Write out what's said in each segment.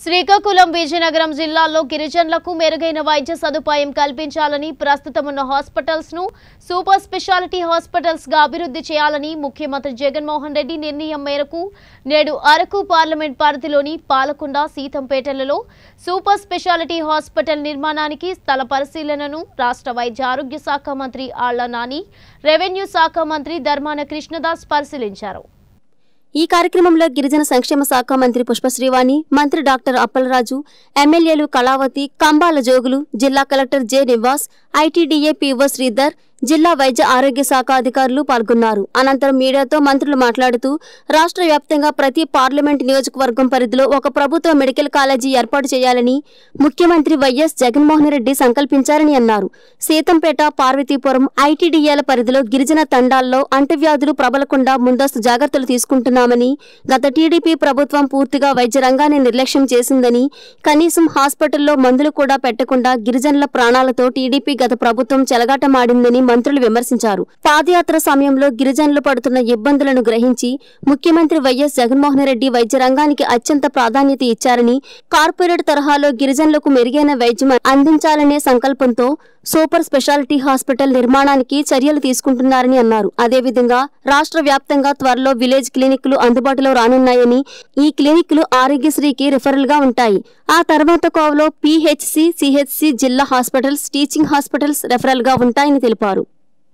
శ్రీకాకుళం విజయనగరం జిల్లాలో గిరిజనులకు మెరుగైన వైద్య సదుపాయం కల్పించాలని ప్రస్తుతం ఉన్న హాస్పిటల్స్ ను సూపర్ స్పెషాలిటీ హాస్పిటల్స్ గా అభివృద్ధి చేయాలని ముఖ్యమంత్రి జగన్మోహన్ రెడ్డి నిర్ణయం మేరకు నేడు అరకు పార్లమెంట్ పరిధిలోని పాలకొండ సీతంపేటలలో సూపర్ స్పెషాలిటీ హాస్పిటల్ నిర్మాణానికి స్థల పరిశీలనను రాష్ట్ర వైద్య ఆరోగ్య శాఖ మంత్రి ఆళ్ల నాని రెవెన్యూ శాఖ మంత్రి ధర్మాన కృష్ణదాస్ పరిశీలించారు ఈ కార్యక్రమంలో గిరిజన సంక్షేమ శాఖ మంత్రి పుష్పశ్రీవాణి మంత్రి డాక్టర్ అప్పలరాజు ఎమ్మెల్యేలు కళావతి కంబాల జోగులు జిల్లా collector J Nivas ITDA PO Sridhar జిల్లా వైద్య ఆరోగ్య శాఖ అధికారులు పాల్గొన్నారు అనంతరం మీడియాతో మంత్రులు మాట్లాడుతూ రాష్ట్ర వ్యాప్తంగా ప్రతి పార్లమెంట్ నియోజకవర్గం పరిధిలో ఒక ప్రభుత్వ మెడికల్ కాలేజీ ఏర్పాటు చేయాలని ముఖ్యమంత్రి వైఎస్ జగన్మోహన్ రెడ్డి సంకల్పించారని అన్నారు సీతంపేట పార్వతీపురం ఐటీడీఏల పరిధిలో గిరిజన తండాల్లో అంటువ్యాధులు ప్రబలకుండా ముందస్తు జాగ్రత్తలు తీసుకుంటున్నామని గత టీడీపీ ప్రభుత్వం పూర్తిగా వైద్య రంగాన్ని నిర్లక్ష్యం చేసిందని కనీసం హాస్పిటల్లో మందులు కూడా పెట్టకుండా గిరిజనుల ప్రాణాలతో టీడీపీ గత ప్రభుత్వం చెలగాటమాడిందని మంత్రులు విమర్శించారు పాదయాత్ర సమయంలో గిరిజనులు పడుతున్న ఇబ్బందులను గ్రహించి ముఖ్యమంత్రి వైఎస్ జగన్మోహన్ రెడ్డి వైద్య రంగానికి అత్యంత ప్రాధాన్యత ఇచ్చారని కార్పొరేట్ తరహాలో గిరిజనులకు మెరుగైన వైద్యం అందించాలనే సంకల్పంతో సూపర్ స్పెషాలిటీ హాస్పిటల్ నిర్మాణానికి చర్యలు తీసుకుంటున్నారని అన్నారు అదేవిధంగా రాష్ట్ర వ్యాప్తంగా త్వరలో విలేజ్ క్లినిక్లు అందుబాటులో రానున్నాయని ఈ క్లినిక్లు ఆరోగ్యశ్రీకి రిఫరల్ గా ఉంటాయి ఆ తర్వాత కోవలో పీహెచ్సి సిహెచ్సి జిల్లా హాస్పిటల్స్ టీచింగ్ హాస్పిటల్స్ రెఫరల్ గా ఉంటాయని తెలిపారు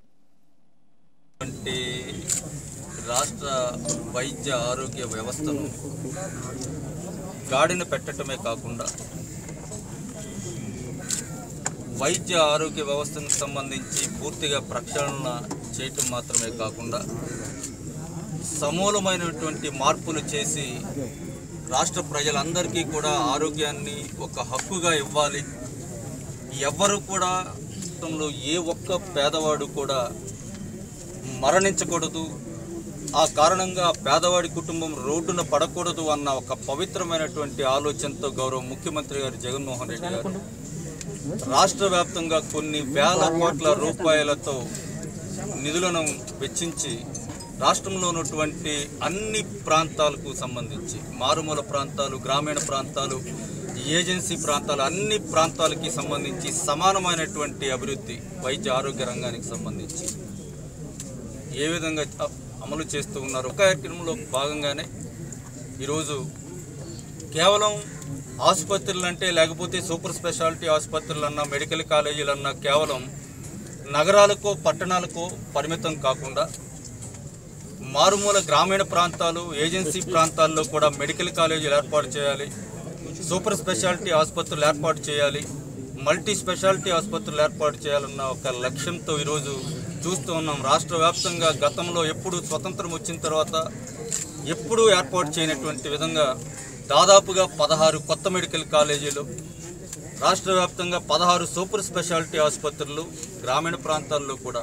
వంటి రాష్ట్ర వైద్య ఆరోగ్య వ్యవస్థను గాడిన పెట్టడమే కాకుండా వైద్య ఆరోగ్య వ్యవస్థకు సంబంధించి పూర్తిగా ప్రక్షాళన చేయటం మాత్రమే కాకుండా సమూలమైనటువంటి మార్పులు చేసి రాష్ట్ర ప్రజలందరికీ కూడా ఆరోగ్యాన్ని ఒక హక్కుగా ఇవ్వాలి ఎవ్వరు కూడా రాష్ట్రంలో ఏ ఒక్క పేదవాడు కూడా మరణించకూడదు ఆ కారణంగా ఆ పేదవాడి కుటుంబం రోడ్డున పడకూడదు అన్న ఒక పవిత్రమైనటువంటి ఆలోచనతో గౌరవ ముఖ్యమంత్రి గారు జగన్మోహన్ రెడ్డి గారు రాష్ట్ర వ్యాప్తంగా కొన్ని వేల కోట్ల రూపాయలతో నిధులను వెచ్చించి రాష్ట్రంలో ఉన్నటువంటి అన్ని ప్రాంతాలకు సంబంధించి మారుమూల ప్రాంతాలు గ్రామీణ ప్రాంతాలు ఏజెన్సీ ప్రాంతాలు అన్ని ప్రాంతాలకి సంబంధించి సమానమైనటువంటి అభివృద్ధి వైద్య ఆరోగ్య రంగానికి సంబంధించి ఏ విధంగా అ- అమలు చేస్తూ ఉన్నారు ఒక కార్యక్రమంలో భాగంగానే ఈరోజు కేవలం ఆసుపత్రులు అంటే లేకపోతే సూపర్ స్పెషాలిటీ ఆసుపత్రులు అన్నా మెడికల్ కాలేజీలు అన్నా కేవలం నగరాలకో పట్టణాలకో పరిమితం కాకుండా మారుమూల గ్రామీణ ప్రాంతాలు ఏజెన్సీ ప్రాంతాల్లో కూడా మెడికల్ కాలేజీలు ఏర్పాటు చేయాలి సూపర్ స్పెషాలిటీ ఆసుపత్రులు ఏర్పాటు చేయాలి మల్టీ స్పెషాలిటీ ఆసుపత్రులు ఏర్పాటు చేయాలన్న ఒక లక్ష్యంతో ఈరోజు చూస్తూ ఉన్నాం రాష్ట్ర వ్యాప్తంగా గతంలో ఎప్పుడు స్వతంత్రం వచ్చిన తర్వాత ఎప్పుడూ ఏర్పాటు చేయనటువంటి విధంగా దాదాపుగా పదహారు కొత్త మెడికల్ కాలేజీలు రాష్ట్ర వ్యాప్తంగా పదహారు సూపర్ స్పెషాలిటీ ఆసుపత్రులు గ్రామీణ ప్రాంతాల్లో కూడా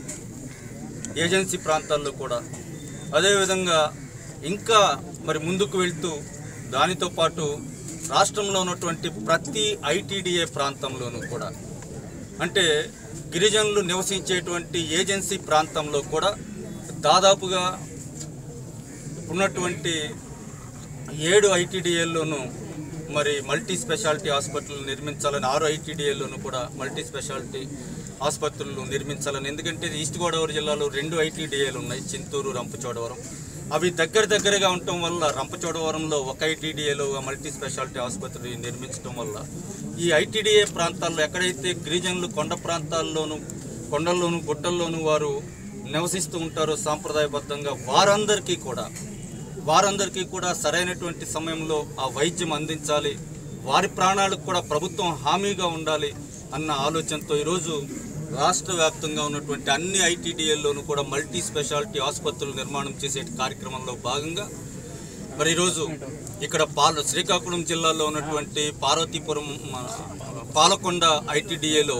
ఏజెన్సీ ప్రాంతాల్లో కూడా అదేవిధంగా ఇంకా మరి ముందుకు వెళ్తూ దానితో పాటు రాష్ట్రంలో ఉన్నటువంటి ప్రతి ఐటీడీఏ ప్రాంతంలోనూ కూడా అంటే గిరిజనులు నివసించేటువంటి ఏజెన్సీ ప్రాంతంలో కూడా దాదాపుగా ఉన్నటువంటి ఏడు ఐటీడీఏల్లోనూ మరి మల్టీ స్పెషాలిటీ హాస్పిటల్ నిర్మించాలని ఆరు ఐటీడీఏల్లోనూ కూడా మల్టీ స్పెషాలిటీ ఆసుపత్రులు నిర్మించాలని ఎందుకంటే ఈస్ట్ గోదావరి జిల్లాలో రెండు ఐటీడీఏలు ఉన్నాయి చింతూరు రంపచోడవరం అవి దగ్గర దగ్గరగా ఉండటం వల్ల రంపచోడవరంలో ఒక ఐటీడీఏలో మల్టీ స్పెషాలిటీ ఆసుపత్రి నిర్మించడం వల్ల ఈ ఐటీడీఏ ప్రాంతాల్లో ఎక్కడైతే గిరిజనులు కొండ ప్రాంతాల్లోనూ కొండల్లోనూ గుట్టల్లోనూ వారు నివసిస్తూ ఉంటారో సాంప్రదాయబద్ధంగా వారందరికీ కూడా వారందరికీ కూడా సరైనటువంటి సమయంలో ఆ వైద్యం అందించాలి వారి ప్రాణాలకు కూడా ప్రభుత్వం హామీగా ఉండాలి అన్న ఆలోచనతో ఈరోజు రాష్ట్ర వ్యాప్తంగా ఉన్నటువంటి అన్ని ఐటీడీఎల్లోనూ కూడా మల్టీ స్పెషాలిటీ ఆసుపత్రులు నిర్మాణం చేసే కార్యక్రమంలో భాగంగా మరి ఈరోజు ఇక్కడ పాల శ్రీకాకుళం జిల్లాలో ఉన్నటువంటి పార్వతీపురం మన పాలకొండ ఐటీడీఏలో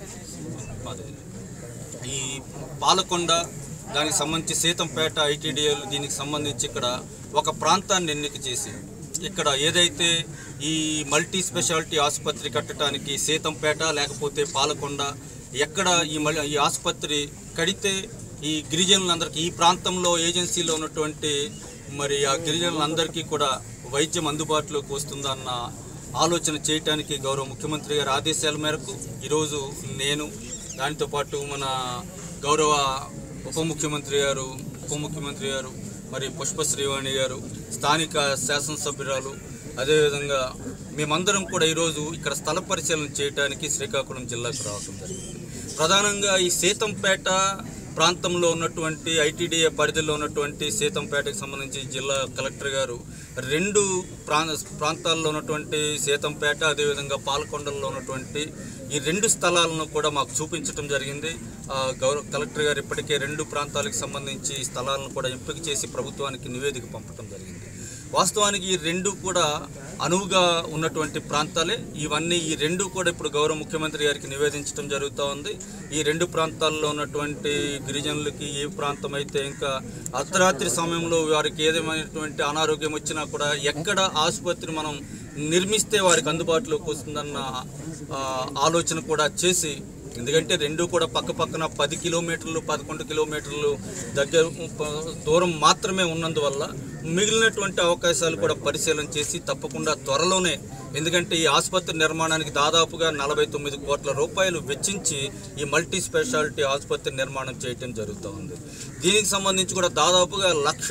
ఈ పాలకొండ దానికి సంబంధించి సీతంపేట ఐటీడీఎల్ దీనికి సంబంధించి ఇక్కడ ఒక ప్రాంతాన్ని ఎన్నిక చేసి ఇక్కడ ఏదైతే ఈ మల్టీ స్పెషాలిటీ ఆసుపత్రి కట్టడానికి సీతంపేట లేకపోతే పాలకొండ ఎక్కడ ఈ మల్ ఈ ఆసుపత్రి కడితే ఈ గిరిజనులందరికీ ఈ ప్రాంతంలో ఏజెన్సీలో ఉన్నటువంటి మరి ఆ గిరిజనులందరికీ కూడా వైద్యం అందుబాటులోకి వస్తుందన్న ఆలోచన చేయటానికి గౌరవ ముఖ్యమంత్రి గారి ఆదేశాల మేరకు ఈరోజు నేను దానితో పాటు మన గౌరవ ఉప ముఖ్యమంత్రి గారు ఉప ముఖ్యమంత్రి గారు మరి పుష్ప శ్రీవాణి గారు స్థానిక శాసనసభ్యురాలు అదేవిధంగా మేమందరం కూడా ఈరోజు ఇక్కడ స్థల పరిశీలన చేయడానికి శ్రీకాకుళం జిల్లాకు రావడం జరిగింది ప్రధానంగా ఈ సీతంపేట ప్రాంతంలో ఉన్నటువంటి ఐటీడీఏ పరిధిలో ఉన్నటువంటి సీతంపేటకు సంబంధించి జిల్లా కలెక్టర్ గారు రెండు ప్రా ప్రాంతాల్లో ఉన్నటువంటి సీతంపేట అదేవిధంగా పాలకొండలో ఉన్నటువంటి ఈ రెండు స్థలాలను కూడా మాకు చూపించడం జరిగింది ఆ, గౌరవ కలెక్టర్ గారు ఇప్పటికే రెండు ప్రాంతాలకు సంబంధించి స్థలాలను కూడా ఎంపిక చేసి ప్రభుత్వానికి నివేదిక పంపడం జరిగింది వాస్తవానికి ఈ రెండు కూడా అనువుగా ఉన్నటువంటి ప్రాంతాలే ఇవన్నీ ఈ రెండు కూడా ఇప్పుడు గౌరవ ముఖ్యమంత్రి గారికి నివేదించడం జరుగుతూ ఉంది ఈ రెండు ప్రాంతాల్లో ఉన్నటువంటి గిరిజనులకి ఏ ప్రాంతం అయితే ఇంకా అర్ధరాత్రి సమయంలో వారికి ఏదేమైనటువంటి అనారోగ్యం వచ్చినా కూడా ఎక్కడ ఆసుపత్రి మనం నిర్మిస్తే వారికి అందుబాటులోకి వస్తుందన్న ఆ, ఆలోచన కూడా చేసి ఎందుకంటే రెండు కూడా పక్క పక్కన పది కిలోమీటర్లు పదకొండు కిలోమీటర్లు దగ్గర ప- దూరం మాత్రమే ఉన్నందువల్ల మిగిలినటువంటి అవకాశాలు కూడా పరిశీలన చేసి తప్పకుండా త్వరలోనే ఎందుకంటే ఈ ఆసుపత్రి నిర్మాణానికి దాదాపుగా నలభై తొమ్మిది కోట్ల రూపాయలు వెచ్చించి ఈ మల్టీ స్పెషాలిటీ ఆసుపత్రి నిర్మాణం చేయటం జరుగుతూ ఉంది దీనికి సంబంధించి కూడా దాదాపుగా లక్ష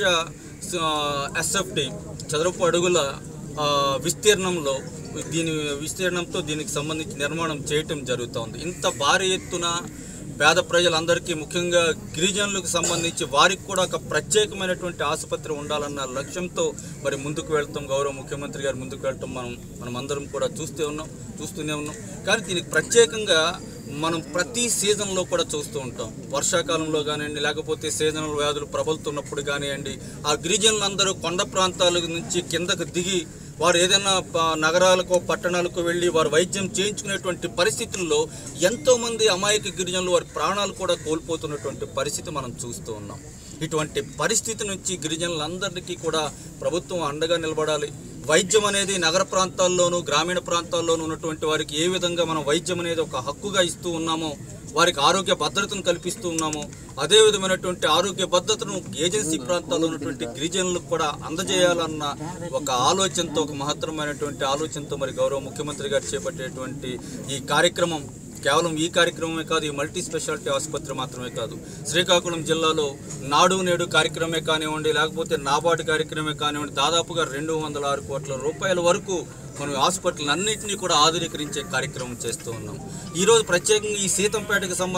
ఎస్ఎఫ్టి చదరపు అడుగుల ఆ, విస్తీర్ణంలో దీని విస్తీర్ణంతో దీనికి సంబంధించి నిర్మాణం చేయటం జరుగుతూ ఉంది ఇంత భారీ ఎత్తున పేద ప్రజలందరికీ ముఖ్యంగా గిరిజనులకు సంబంధించి వారికి కూడా ఒక ప్రత్యేకమైనటువంటి ఆసుపత్రి ఉండాలన్న లక్ష్యంతో మరి ముందుకు వెళ్తాం గౌరవ ముఖ్యమంత్రి గారు ముందుకు వెళ్తాం మనం మనం అందరం కూడా చూస్తూ ఉన్నాం చూస్తూనే ఉన్నాం కానీ దీనికి ప్రత్యేకంగా మనం ప్రతి సీజన్లో కూడా చూస్తూ ఉంటాం వర్షాకాలంలో కానివ్వండి లేకపోతే సీజనల్ వ్యాధులు ప్రబలుతున్నప్పుడు కానివ్వండి ఆ గిరిజనులందరూ కొండ ప్రాంతాల నుంచి కిందకు దిగి వారు ఏదైనా ప- నగరాలకు పట్టణాలకు వెళ్ళి వారు వైద్యం చేయించుకునేటువంటి పరిస్థితుల్లో ఎంతోమంది అమాయక గిరిజనులు వారి ప్రాణాలు కూడా కోల్పోతున్నటువంటి పరిస్థితి మనం చూస్తూ ఉన్నాం ఇటువంటి పరిస్థితి నుంచి గిరిజనులందరికీ కూడా ప్రభుత్వం అండగా నిలబడాలి వైద్యం అనేది నగర ప్రాంతాల్లోనూ గ్రామీణ ప్రాంతాల్లోనూ ఉన్నటువంటి వారికి ఏ విధంగా మనం వైద్యం అనేది ఒక హక్కుగా ఇస్తూ ఉన్నామో వారికి ఆరోగ్య భద్రతను కల్పిస్తూ ఉన్నామో అదే విధమైనటువంటి ఆరోగ్య భద్రతను ఏజెన్సీ ప్రాంతాల్లో ఉన్నటువంటి గిరిజనులకు కూడా అందజేయాలన్న ఒక ఆలోచనతో ఒక మహత్తరమైనటువంటి ఆలోచనతో మరి గౌరవ ముఖ్యమంత్రి గారు చేపట్టేటువంటి ఈ కార్యక్రమం కేవలం ఈ కార్యక్రమమే కాదు ఈ మల్టీ స్పెషాలిటీ ఆసుపత్రి మాత్రమే కాదు శ్రీకాకుళం జిల్లాలో నాడు నేడు కార్యక్రమమే కానివ్వండి లేకపోతే నాబార్డు కార్యక్రమమే కానివ్వండి దాదాపుగా రెండు వందల ఆరు కోట్ల రూపాయల వరకు మనం హాస్పిటల్ అన్నింటినీ కూడా ఆధునీకరించే కార్యక్రమం చేస్తూ ఉన్నాం ఈరోజు ప్రత్యేకంగా ఈ సీతంపేటకు సంబంధించి